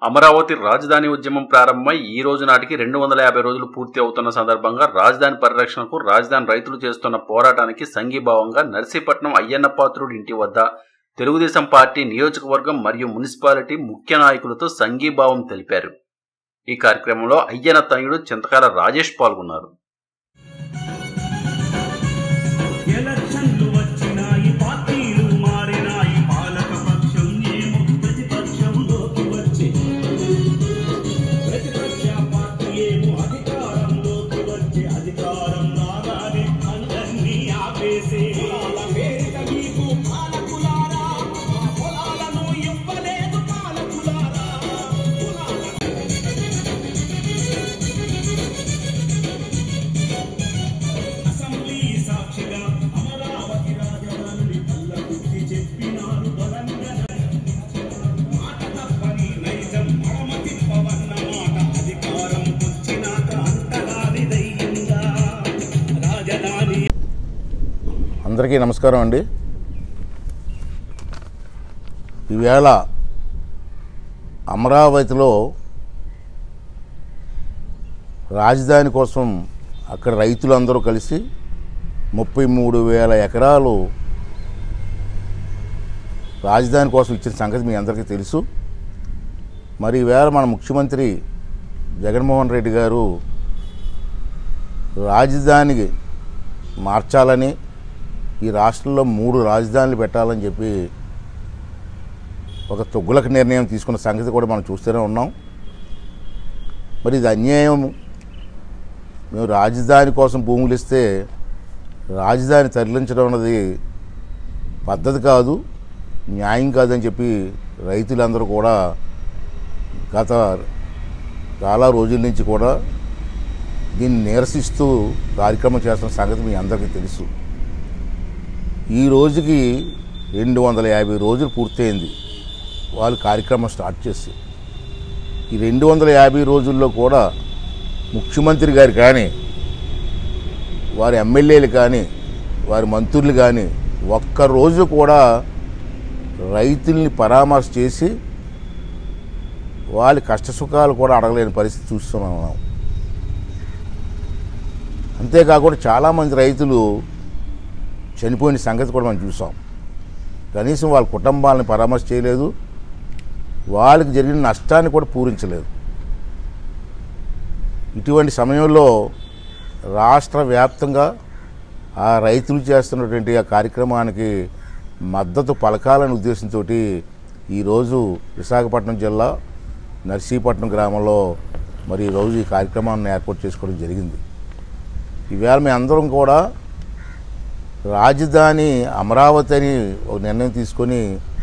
అమరావతి రాజధాని ఉద్యమం ప్రారంభమై ఈ రోజు నాటికి రెండు వందల యాభై రోజులు పూర్తి అవుతున్న సందర్భంగా రాజధాని పరిరక్షణకు రాజధాని రైతులు చేస్తున్న పోరాటానికి సంఘీభావంగా నర్సీపట్నం అయ్యన్న పాత్రుడి ఇంటి వద్ద తెలుగుదేశం పార్టీ నియోజకవర్గం మరియు మున్సిపాలిటీ ముఖ్య నాయకులతో సంఘీభావం తెలిపారు ఈ కార్యక్రమంలో అయ్యన్న తనయుడు చింతకాల రాజేష్ పాల్గొన్నారు ఎలక్షన్లు వచ్చినాయి పార్టీలు మారినాయి పాలక పక్షం ఏమో ప్రతిపక్షంలోకి వచ్చి ప్రతిపక్ష పార్టీ ఏమో అధికారంలోకి వచ్చి అధికారం రాగానే అందరినీ ఆపేసే కులాల పేరిట మీకు పాలకులారా మా పొలాలను ఇవ్వలేదు పాలకులారా కులాల అసెంబ్లీ సాక్షిగా అమరావతి రాజధానిని కళ్ళగుద్ది చెప్పినారు బలంగా మాట తప్పని నైజం మడమ తిప్పవన్న మాట అధికారం వచ్చినాక అంతగానిదయ్యిందా రాజధాని అందరికీ నమస్కారం అండి ఈవేళ అమరావతిలో రాజధాని కోసం అక్కడ రైతులందరూ కలిసి ముప్పై మూడు వేల ఎకరాలు రాజధాని కోసం ఇచ్చిన సంగతి మీ అందరికీ తెలుసు మరి ఈవేళ మన ముఖ్యమంత్రి జగన్మోహన్ రెడ్డి గారు రాజధానికి మార్చాలని ఈ రాష్ట్రంలో మూడు రాజధానులు పెట్టాలని చెప్పి ఒక తొగ్గులకు నిర్ణయం తీసుకున్న సంగతి కూడా మనం చూస్తూనే ఉన్నాం మరి ఇది అన్యాయం మేము రాజధాని కోసం భూములు ఇస్తే రాజధాని తరలించడం అన్నది పద్ధతి కాదు న్యాయం కాదని చెప్పి రైతులందరూ కూడా గత చాలా రోజుల నుంచి కూడా దీన్ని నిరసిస్తూ కార్యక్రమం చేస్తున్న సంగతి మీ అందరికీ తెలుసు ఈ రోజుకి రెండు వందల యాభై రోజులు పూర్తయింది వాళ్ళు కార్యక్రమం స్టార్ట్ చేసి ఈ రెండు వందల యాభై రోజుల్లో కూడా ముఖ్యమంత్రి గారు కానీ వారి ఎమ్మెల్యేలు కానీ వారి మంత్రులు కానీ ఒక్కరోజు కూడా రైతుల్ని పరామర్శ చేసి వాళ్ళ కష్టసుఖాలు కూడా అడగలేని పరిస్థితి చూస్తున్నాం మనం. అంతేకాకుండా చాలామంది రైతులు చనిపోయిన సంగతి కూడా మనం చూసాం కనీసం వాళ్ళ కుటుంబాలను పరామర్శ చేయలేదు వాళ్ళకి జరిగిన నష్టాన్ని కూడా పూరించలేదు ఇటువంటి సమయంలో రాష్ట్ర వ్యాప్తంగా ఆ రైతులు చేస్తున్నటువంటి ఆ కార్యక్రమానికి మద్దతు పలకాలనే ఉద్దేశంతో ఈరోజు విశాఖపట్నం జిల్లా నర్సీపట్నం గ్రామంలో మరి ఈరోజు ఈ కార్యక్రమాన్ని ఏర్పాటు చేసుకోవడం జరిగింది ఈవేళ మేము అందరం కూడా రాజధాని అమరావతి అని ఒక నిర్ణయం తీసుకొని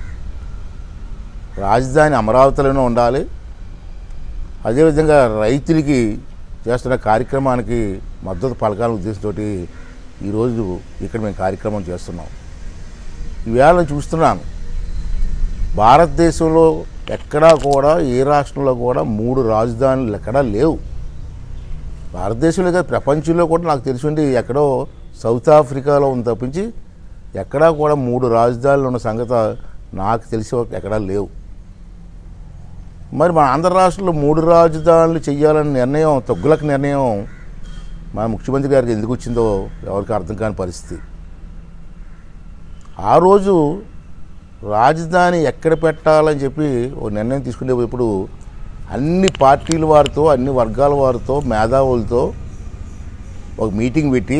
రాజధాని అమరావతిలోనే ఉండాలి అదేవిధంగా రైతులకి చేస్తున్న కార్యక్రమానికి మద్దతు పలకాల ఉద్దేశంతో ఈరోజు ఇక్కడ మేము కార్యక్రమం చేస్తున్నాం ఈవేళ చూస్తున్నాను భారతదేశంలో ఎక్కడా కూడా ఏ రాష్ట్రంలో కూడా మూడు రాజధానులు ఎక్కడా లేవు భారతదేశంలో కాదు ప్రపంచంలో కూడా నాకు తెలిసి ఎక్కడో సౌత్ ఆఫ్రికాలో ఉంది తప్పించి ఎక్కడా కూడా మూడు రాజధానులు ఉన్న సంగతి నాకు తెలిసి ఎక్కడా లేవు మరి మన ఆంధ్ర రాష్ట్రంలో మూడు రాజధానులు చేయాలనే నిర్ణయం తగ్గులకు నిర్ణయం మన ముఖ్యమంత్రి గారికి ఎందుకు వచ్చిందో ఎవరికి అర్థం కాని పరిస్థితి ఆ రోజు రాజధాని ఎక్కడ పెట్టాలని చెప్పి ఒక నిర్ణయం తీసుకునేటప్పుడు అన్ని పార్టీల వారితో అన్ని వర్గాల వారితో మేధావులతో ఒక మీటింగ్ పెట్టి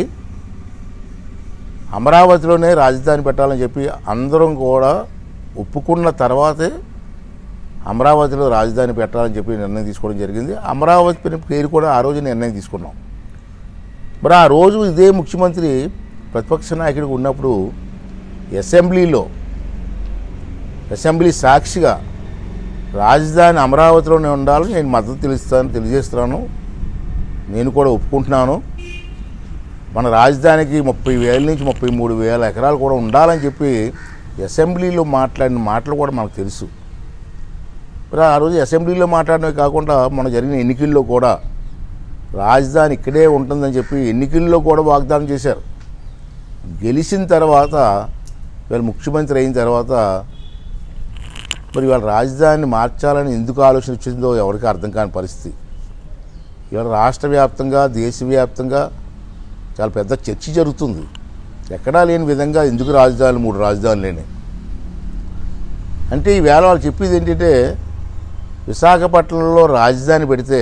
అమరావతిలోనే రాజధాని పెట్టాలని చెప్పి అందరం కూడా ఒప్పుకున్న తర్వాతే అమరావతిలో రాజధాని పెట్టాలని చెప్పి నిర్ణయం తీసుకోవడం జరిగింది అమరావతి పే- పేరు కూడా ఆ రోజు నిర్ణయం తీసుకున్నాం మరి ఆ రోజు ఇదే ముఖ్యమంత్రి ప్రతిపక్ష నాయకుడిగా ఉన్నప్పుడు అసెంబ్లీలో అసెంబ్లీ సాక్షిగా రాజధాని అమరావతిలోనే ఉండాలని నేను మద్దతు తెలుస్తాను తెలియజేస్తున్నాను నేను కూడా ఒప్పుకుంటున్నాను మన రాజధానికి ముప్పై వేల నుంచి ముప్పై మూడు వేల ఎకరాలు కూడా ఉండాలని చెప్పి అసెంబ్లీలో మాట్లాడిన మాటలు కూడా మనకు తెలుసు మరి ఆ రోజు అసెంబ్లీలో మాట్లాడడమే కాకుండా మన జరిగిన ఎన్నికల్లో కూడా రాజధాని ఇక్కడే ఉంటుందని చెప్పి ఎన్నికల్లో కూడా వాగ్దానం చేశారు గెలిచిన తర్వాత వీళ్ళు ముఖ్యమంత్రి అయిన తర్వాత మరి ఇవాళ రాజధానిని మార్చాలని ఎందుకు ఆలోచన వచ్చిందో ఎవరికి అర్థం కాని పరిస్థితి ఇవాళ రాష్ట్ర వ్యాప్తంగా దేశవ్యాప్తంగా చాలా పెద్ద చర్చ జరుగుతుంది ఎక్కడా లేని విధంగా ఎందుకు రాజధానులు మూడు రాజధానులు లేని అంటే ఈవేళ వాళ్ళు చెప్పేది ఏంటంటే విశాఖపట్నంలో రాజధాని పెడితే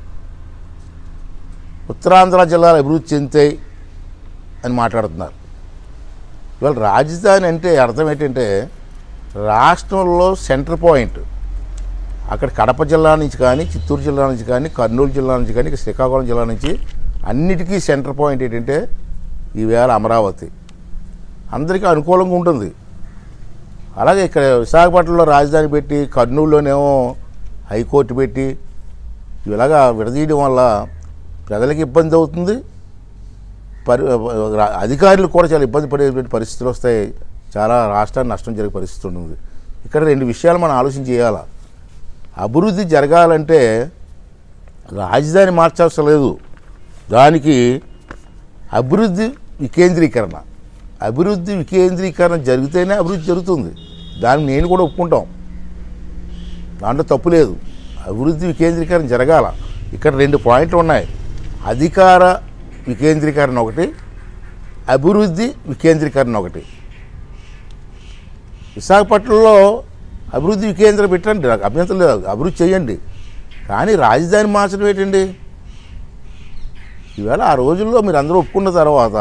ఉత్తరాంధ్ర జిల్లాలు అభివృద్ధి చెందుతాయి అని మాట్లాడుతున్నారు ఇవాళ రాజధాని అంటే అర్థం ఏంటంటే రాష్ట్రంలో సెంటర్ పాయింట్ అక్కడ కడప జిల్లా నుంచి కానీ చిత్తూరు జిల్లా నుంచి కానీ కర్నూలు జిల్లా నుంచి కానీ ఇక శ్రీకాకుళం జిల్లా నుంచి అన్నిటికీ సెంటర్ పాయింట్ ఏంటంటే ఈవేళ అమరావతి అందరికీ అనుకూలంగా ఉంటుంది అలాగే ఇక్కడ విశాఖపట్నంలో రాజధాని పెట్టి కర్నూలులోనేమో హైకోర్టు పెట్టి ఇలాగా విడదీయడం వల్ల ప్రజలకు ఇబ్బంది అవుతుంది పరి రా- అధికారులు కూడా చాలా ఇబ్బంది పడేటువంటి పరిస్థితులు వస్తాయి చాలా రాష్ట్రానికి నష్టం జరిగే పరిస్థితి ఉంటుంది ఇక్కడ రెండు విషయాలు మనం ఆలోచన చేయాలా అభివృద్ధి జరగాలంటే రాజధాని మార్చాల్సిన లేదు దానికి అభివృద్ధి వికేంద్రీకరణ అభివృద్ధి వికేంద్రీకరణ జరిగితేనే అభివృద్ధి జరుగుతుంది దాన్ని నేను కూడా ఒప్పుకుంటాం దాంట్లో తప్పు లేదు అభివృద్ధి వికేంద్రీకరణ జరగాల ఇక్కడ రెండు పాయింట్లు ఉన్నాయి అధికార వికేంద్రీకరణ ఒకటి అభివృద్ధి వికేంద్రీకరణ ఒకటి విశాఖపట్నంలో అభివృద్ధి వికేంద్రం పెట్టండి నాకు అభ్యంతరం లేదు అభివృద్ధి చేయండి కానీ రాజధాని మార్చడం ఏంటండి ఈవేళ ఆ రోజుల్లో మీరు అందరూ ఒప్పుకున్న తర్వాత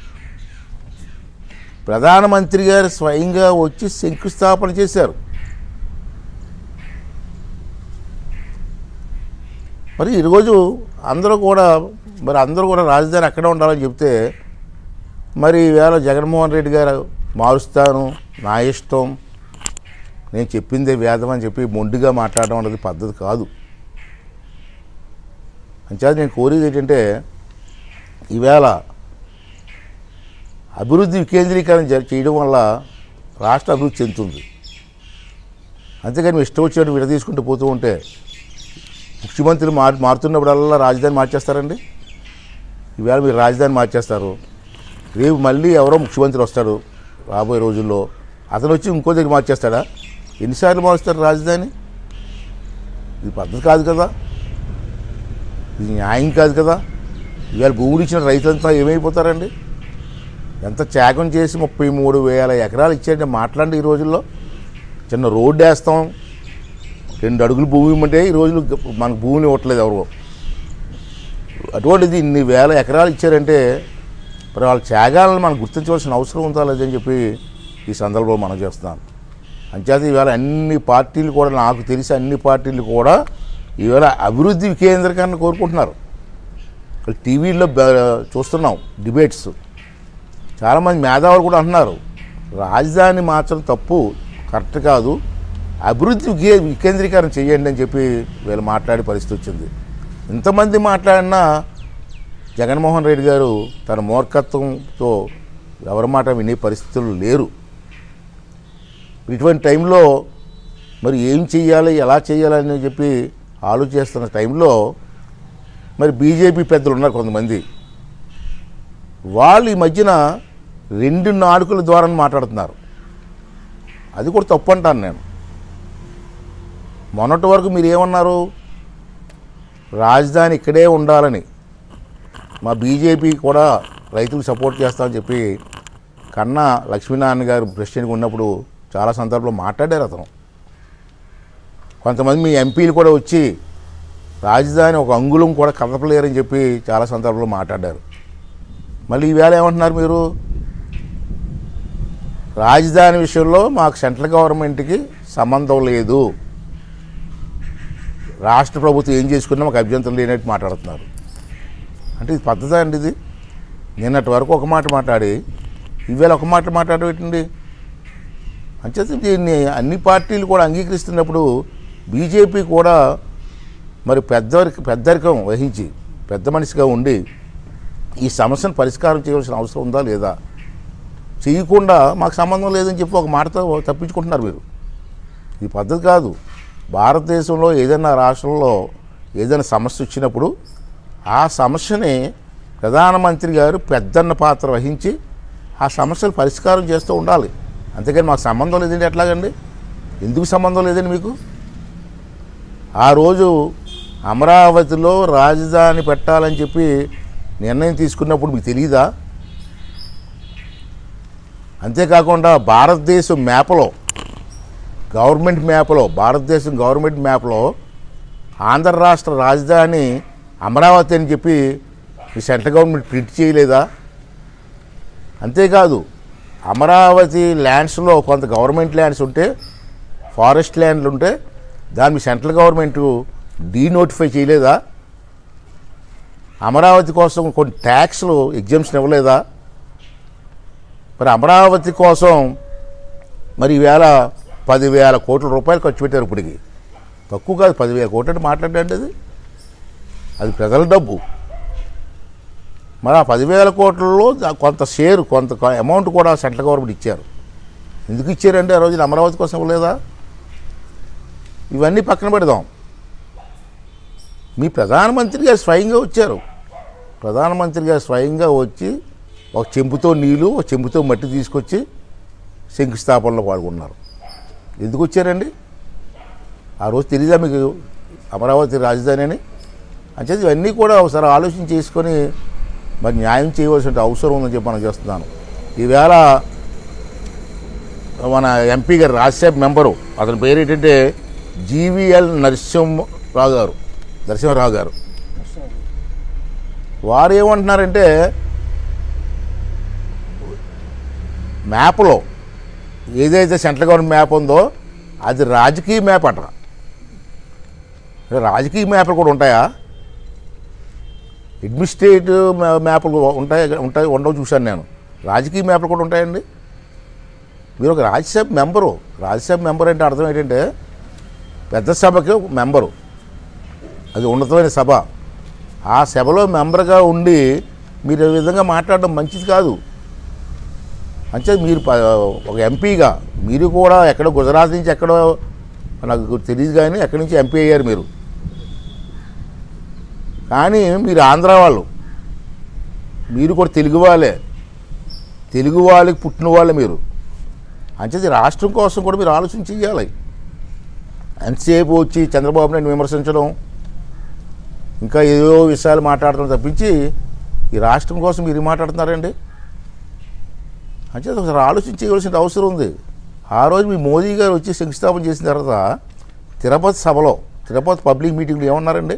ప్రధానమంత్రి గారు స్వయంగా వచ్చి శంకుస్థాపన చేశారు మరి ఈరోజు అందరూ కూడా మరి అందరూ కూడా రాజధాని అక్కడే ఉండాలని చెప్తే మరి ఈవేళ జగన్మోహన్ రెడ్డి గారు మారుస్తాను నా ఇష్టం నేను చెప్పిందే వేదం అని చెప్పి మొండిగా మాట్లాడడం అనేది పద్ధతి కాదు అంచేత నేను కోరేది ఏంటంటే ఈవేళ అభివృద్ధి వికేంద్రీకరణ జరి- చేయడం వల్ల రాష్ట్ర అభివృద్ధి చెందుతుంది అంతేగాని మీ ఇష్టం వచ్చినట్టు విడ తీసుకుంటూ పోతూ ఉంటే ముఖ్యమంత్రులు మారు మారుతున్నప్పుడల్లా రాజధాని మార్చేస్తారండి ఈవేళ మీరు రాజధాని మార్చేస్తారు రేపు మళ్ళీ ఎవరో ముఖ్యమంత్రి వస్తాడు రాబోయే రోజుల్లో అతను వచ్చి ఇంకో దగ్గర మార్చేస్తాడా ఎన్నిసార్లు మారుస్తారు రాజధాని ఇది పద్ధతి కాదు కదా ఇది న్యాయం కాదు కదా ఇవాళ భూములు ఇచ్చిన రైతులంతా ఏమైపోతారండి ఎంత త్యాగం చేసి ముప్పై మూడు వేల ఎకరాలు ఇచ్చారంటే మాట్లాడండి ఈ రోజుల్లో చిన్న రోడ్డు వేస్తాం రెండు అడుగులు భూమి ఇమ్మంటే ఈ రోజులు మనకు భూమిని ఇవ్వట్లేదు ఎవరు అటువంటిది ఇన్ని వేల ఎకరాలు ఇచ్చారంటే మరి వాళ్ళ త్యాగాలను మనం గుర్తించవలసిన అవసరం ఉందా లేదని చెప్పి ఈ సందర్భంలో మనం చేస్తున్నాం అంచేత ఈవేళ అన్ని పార్టీలు కూడా నాకు తెలిసి అన్ని పార్టీలు కూడా ఈవేళ అభివృద్ధి వికేంద్రీకరణ కోరుకుంటున్నారు ఇక్కడ టీవీల్లో బ- చూస్తున్నాం డిబేట్స్ చాలామంది మేధావులు కూడా అంటున్నారు రాజధాని మార్చడం తప్పు కరెక్ట్ కాదు అభివృద్ధి వికే వికేంద్రీకరణ చేయండి అని చెప్పి వీళ్ళు మాట్లాడే పరిస్థితి వచ్చింది ఇంతమంది మాట్లాడినా జగన్మోహన్ రెడ్డి గారు తన మూర్ఖత్వంతో ఎవరి మాట వినే పరిస్థితులు లేరు ఇటువంటి టైంలో మరి ఏం చెయ్యాలి ఎలా చేయాలని చెప్పి ఆలోచిస్తున్న టైంలో మరి బీజేపీ పెద్దలు ఉన్నారు కొంతమంది వాళ్ళు ఈ మధ్యన రెండు నాడుకల ద్వారా మాట్లాడుతున్నారు అది కూడా తప్పు అంటాను నేను మొన్నటి వరకు మీరు ఏమన్నారు రాజధాని ఇక్కడే ఉండాలని మా బీజేపీ కూడా రైతులకు సపోర్ట్ చేస్తామని చెప్పి కన్నా లక్ష్మీనారాయణ గారు ప్రెసిడెంట్గా ఉన్నప్పుడు చాలా సందర్భంలో మాట్లాడారు అతను కొంతమంది మీ ఎంపీలు కూడా వచ్చి రాజధాని ఒక అంగుళం కూడా కదపలేరని చెప్పి చాలా సందర్భంలో మాట్లాడారు మళ్ళీ ఈవేళ ఏమంటున్నారు మీరు రాజధాని విషయంలో మాకు సెంట్రల్ గవర్నమెంట్కి సంబంధం లేదు రాష్ట్ర ప్రభుత్వం ఏం చేసుకున్నా మాకు అభ్యంతరం లేనట్టు మాట్లాడుతున్నారు అంటే ఇది పద్ధతి అండి ఇది నిన్నటి వరకు ఒక మాట మాట్లాడి ఈవేళ ఒక మాట మాట్లాడబెట్టండి అంచేత దీన్ని అన్ని పార్టీలు కూడా అంగీకరిస్తున్నప్పుడు బీజేపీ కూడా మరి పెద్దరికి పెద్దరికం వహించి పెద్ద మనిషిగా ఉండి ఈ సమస్యను పరిష్కారం చేయవలసిన అవసరం ఉందా లేదా చేయకుండా మాకు సంబంధం లేదని చెప్పి ఒక మాటతో తప్పించుకుంటున్నారు మీరు ఇది పద్ధతి కాదు భారతదేశంలో ఏదైనా రాష్ట్రంలో ఏదైనా సమస్య వచ్చినప్పుడు ఆ సమస్యని ప్రధానమంత్రి గారు పెద్దన్న పాత్ర వహించి ఆ సమస్యలు పరిష్కారం చేస్తూ ఉండాలి అంతేకాని మాకు సంబంధం లేదంటే ఎట్లాగండి ఎందుకు సంబంధం లేదండి మీకు ఆ రోజు అమరావతిలో రాజధాని పెట్టాలని చెప్పి నిర్ణయం తీసుకున్నప్పుడు మీకు తెలియదా అంతేకాకుండా భారతదేశం మ్యాప్లో గవర్నమెంట్ మ్యాప్లో భారతదేశం గవర్నమెంట్ మ్యాప్లో ఆంధ్ర రాష్ట్ర రాజధాని అమరావతి అని చెప్పి మీ సెంట్రల్ గవర్నమెంట్ ప్రింట్ చేయలేదా అంతేకాదు అమరావతి ల్యాండ్స్లో కొంత గవర్నమెంట్ ల్యాండ్స్ ఉంటే ఫారెస్ట్ ల్యాండ్లు ఉంటే దాన్ని మీ సెంట్రల్ గవర్నమెంట్ డీనోటిఫై చేయలేదా అమరావతి కోసం కొన్ని ట్యాక్స్లు ఎగ్జామ్షన్ ఇవ్వలేదా మరి అమరావతి కోసం మరి ఈవేళ పదివేల కోట్ల రూపాయలు ఖర్చు పెట్టారు ఇప్పటికి తక్కువ కాదు పదివేల కోట్లు అంటే మాట్లాడండి అది అది ప్రజల డబ్బు మరి ఆ పదివేల కోట్లలో దా- కొంత షేర్ కొంత అమౌంట్ కూడా సెంట్రల్ గవర్నమెంట్ ఇచ్చారు ఎందుకు ఇచ్చారంటే ఆ రోజున అమరావతి కోసం ఇవ్వలేదా ఇవన్నీ పక్కన పెడదాం మీ ప్రధానమంత్రి గారు స్వయంగా వచ్చారు ప్రధానమంత్రి గారు స్వయంగా వచ్చి ఒక చెంబుతో నీళ్ళు ఒక చెంబుతో మట్టి తీసుకొచ్చి శంకుస్థాపనలో పాల్గొన్నారు ఎందుకు వచ్చారండి ఆ రోజు తెలీదా మీకు అమరావతి రాజధాని అని అంచేది ఇవన్నీ కూడా ఒకసారి ఆలోచన చేసుకొని మరి న్యాయం చేయవలసిన అవసరం ఉందని చెప్పి మనం చేస్తున్నాను ఈవేళ మన ఎంపీ గారు రాజ్యసభ మెంబరు అతని పేరు ఏంటంటే జీవీఎల్ నరసింహరావు గారు నరసింహరావు గారు వారు ఏమంటున్నారంటే మ్యాప్లో ఏదైతే సెంట్రల్ గవర్నమెంట్ మ్యాప్ ఉందో అది రాజకీయ మ్యాప్ అంట రాజకీయ మ్యాప్లు కూడా ఉంటాయా అడ్మినిస్ట్రేటివ్ మ్యా- మ్యాప్లు ఉంటాయి ఉంటాయి ఉండవు చూశాను నేను రాజకీయ మ్యాప్లు కూడా ఉంటాయండి మీరు ఒక రాజ్యసభ మెంబరు రాజ్యసభ మెంబర్ అంటే అర్థం ఏంటంటే పెద్ద సభకి ఒక మెంబరు అది ఉన్నతమైన సభ ఆ సభలో మెంబర్గా ఉండి మీరు ఈ విధంగా మాట్లాడడం మంచిది కాదు అంటే మీరు ప- ఒక ఎంపీగా మీరు కూడా ఎక్కడో గుజరాత్ నుంచి ఎక్కడో నాకు తెలియదు కానీ ఎక్కడి నుంచి ఎంపీ అయ్యారు మీరు కానీ మీరు ఆంధ్ర వాళ్ళు మీరు కూడా తెలుగు వాళ్ళే తెలుగు వాళ్ళకి పుట్టిన వాళ్ళే మీరు అంచేది రాష్ట్రం కోసం కూడా మీరు ఆలోచన చెయ్యాలి ఎంతసేపు వచ్చి చంద్రబాబు నాయుడు విమర్శించడం ఇంకా ఏదో విషయాలు మాట్లాడటం తప్పించి ఈ రాష్ట్రం కోసం మీరు ఏం మాట్లాడుతున్నారండి అంచేది ఒకసారి ఆలోచన చేయవలసిన అవసరం ఉంది ఆ రోజు మీ మోదీ గారు వచ్చి శంకుస్థాపన చేసిన తర్వాత తిరుపతి సభలో తిరుపతి పబ్లిక్ మీటింగ్లో ఏమన్నారండి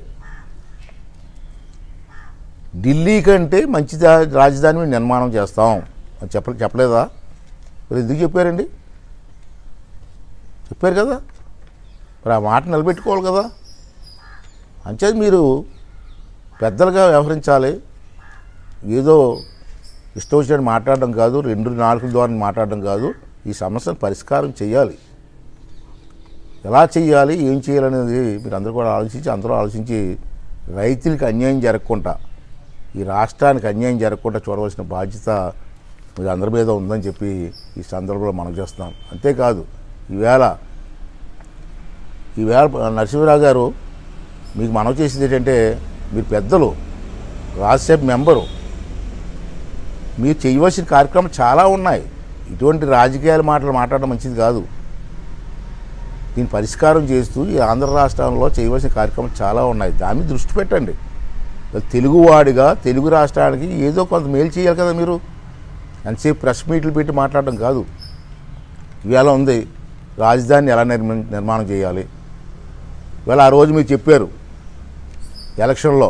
ఢిల్లీ కంటే మంచి దా- రాజధాని మేము నిర్మాణం చేస్తాం అని చెప్ప చెప్పలేదా మరి ఎందుకు చెప్పారండి చెప్పారు కదా మరి ఆ మాట నిలబెట్టుకోవాలి కదా అంచేది మీరు పెద్దలుగా వ్యవహరించాలి ఏదో ఇష్టం వచ్చినట్టు మాట్లాడడం కాదు రెండు నాలుగు ద్వారా మాట్లాడడం కాదు ఈ సమస్యను పరిష్కారం చేయాలి ఎలా చేయాలి ఏం చేయాలనేది మీరు అందరూ కూడా ఆలోచించి అందరూ ఆలోచించి రైతులకి అన్యాయం జరగకుండా ఈ రాష్ట్రానికి అన్యాయం జరగకుండా చూడవలసిన బాధ్యత మీ అందరి మీద ఉందని చెప్పి ఈ సందర్భంలో మనం చేస్తున్నాం అంతేకాదు ఈవేళ ఈవేళ నరసింహరావు గారు మీకు మనవి చేసింది ఏంటంటే మీరు పెద్దలు రాజ్యసభ మెంబరు మీరు చేయవలసిన కార్యక్రమం చాలా ఉన్నాయి ఇటువంటి రాజకీయాల మాటలు మాట్లాడడం మంచిది కాదు దీన్ని పరిష్కారం చేస్తూ ఈ ఆంధ్ర రాష్ట్రంలో చేయవలసిన కార్యక్రమం చాలా ఉన్నాయి దాని మీద దృష్టి పెట్టండి తెలుగువాడిగా తెలుగు రాష్ట్రానికి ఏదో కొంత మేలు చేయాలి కదా మీరు ఎంతసేపు ప్రెస్ మీట్లు పెట్టి మాట్లాడడం కాదు ఇవాళ ఉంది రాజధానిని ఎలా నిర్మ నిర్మాణం చేయాలి ఇవాళ ఆ రోజు మీరు చెప్పారు ఎలక్షన్లో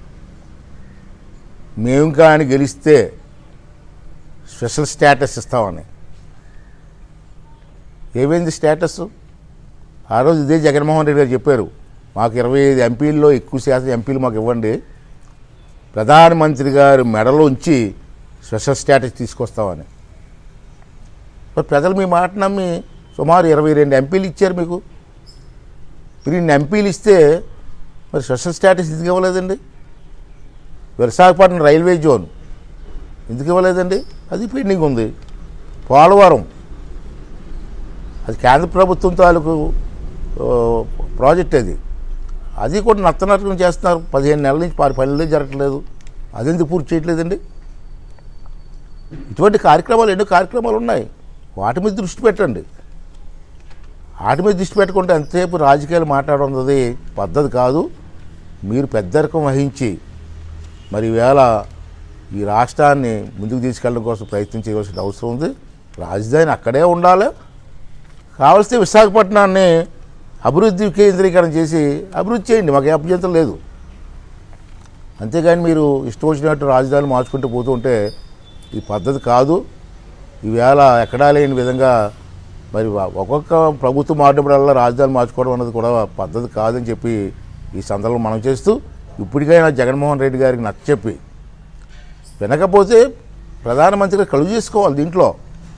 మేము కానీ గెలిస్తే స్పెషల్ స్టేటస్ ఇస్తామని ఏమైంది స్టేటస్ ఆ రోజు ఇదే జగన్మోహన్ రెడ్డి గారు చెప్పారు మాకు ఇరవై ఐదు ఎంపీల్లో ఎక్కువ శాతం ఎంపీలు మాకు ఇవ్వండి ప్రధానమంత్రి గారు మెడలోంచి స్పెషల్ స్టేటస్ తీసుకొస్తామని మరి ప్రజలు మీ మాట నమ్మి సుమారు ఇరవై రెండు ఎంపీలు ఇచ్చారు మీకు మీరు ఇన్ని ఎంపీలు ఇస్తే మరి స్పెషల్ స్టేటస్ ఎందుకు ఇవ్వలేదండి విశాఖపట్నం రైల్వే జోన్ ఎందుకు ఇవ్వలేదండి అది పెండింగ్ ఉంది పోలవరం అది కేంద్ర ప్రభుత్వం తాలూకు ఆ, ప్రాజెక్ట్ అది అది కూడా నత్తనట్టం చేస్తున్నారు పదిహేను నెలల నుంచి పది పనులే జరగట్లేదు అదెందుకు పూర్తి చేయట్లేదండి ఇటువంటి కార్యక్రమాలు ఎన్నో కార్యక్రమాలు ఉన్నాయి వాటి మీద దృష్టి పెట్టండి వాటి మీద దృష్టి పెట్టుకుంటే ఎంతసేపు రాజకీయాలు మాట్లాడున్నది పద్ధతి కాదు మీరు పెద్దరికం వహించి మరి ఈవేళ ఈ రాష్ట్రాన్ని ముందుకు తీసుకెళ్ళడం కోసం ప్రయత్నం చేయవలసిన అవసరం ఉంది రాజధాని అక్కడే ఉండాలి కావలిస్తే విశాఖపట్నాన్ని అభివృద్ధి కేంద్రీకరణ చేసి అభివృద్ధి చేయండి మాకు ఏ అభ్యంతరం లేదు అంతేగాని మీరు ఇష్టం వచ్చినట్టు రాజధాని మార్చుకుంటూ పోతూ ఉంటే ఈ పద్ధతి కాదు ఈవేళ ఎక్కడా లేని విధంగా మరి ఒక్కొక్క ప్రభుత్వం మారినప్పుడల్లా రాజధాని మార్చుకోవడం అన్నది కూడా పద్ధతి కాదని చెప్పి ఈ సందర్భంలో మనం చేస్తూ ఇప్పటికైనా జగన్మోహన్ రెడ్డి గారికి నచ్చచెప్పి వినకపోతే ప్రధానమంత్రిగా కలుగు చేసుకోవాలి దీంట్లో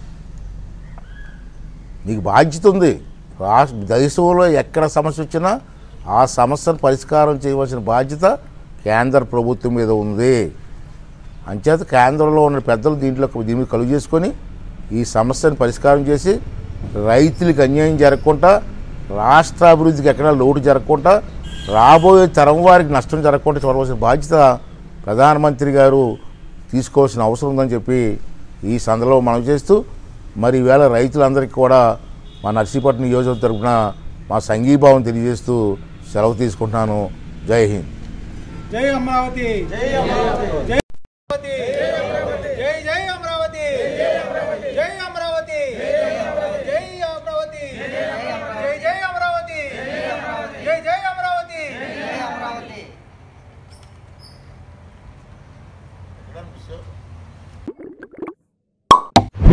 మీకు బాధ్యత ఉంది రాష్ట్ర దేశంలో ఎక్కడ సమస్య వచ్చినా ఆ సమస్యను పరిష్కారం చేయవలసిన బాధ్యత కేంద్ర ప్రభుత్వం మీద ఉంది అంచేత కేంద్రంలో ఉన్న పెద్దలు దీంట్లో దీని మీద కలుగు చేసుకొని ఈ సమస్యను పరిష్కారం చేసి రైతులకు అన్యాయం జరగకుండా రాష్ట్ర అభివృద్ధికి ఎక్కడా లోటు జరగకుండా రాబోయే తరం వారికి నష్టం జరగకుండా చూడవలసిన బాధ్యత ప్రధానమంత్రి గారు తీసుకోవాల్సిన అవసరం ఉందని చెప్పి ఈ సందర్భంలో మనం చేస్తూ మరి ఈవేళ రైతులందరికీ కూడా మా నర్సీపట్నం నియోజకవర్గం తరపున మా సంఘీభావం తెలియజేస్తూ సెలవు తీసుకుంటున్నాను జై హింద్ జై అమరావతి జై అమరావతి జై అమరావతి జై జై అమరావతి జై అమరావతి జై అమరావతి జై జై అమరావతి జై జై అమరావతి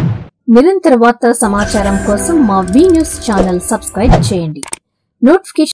నిరంతర వార్తా సమాచారం కోసం మా వి న్యూస్ ఛానల్ సబ్స్క్రైబ్ చేయండి నోటిఫికేషన్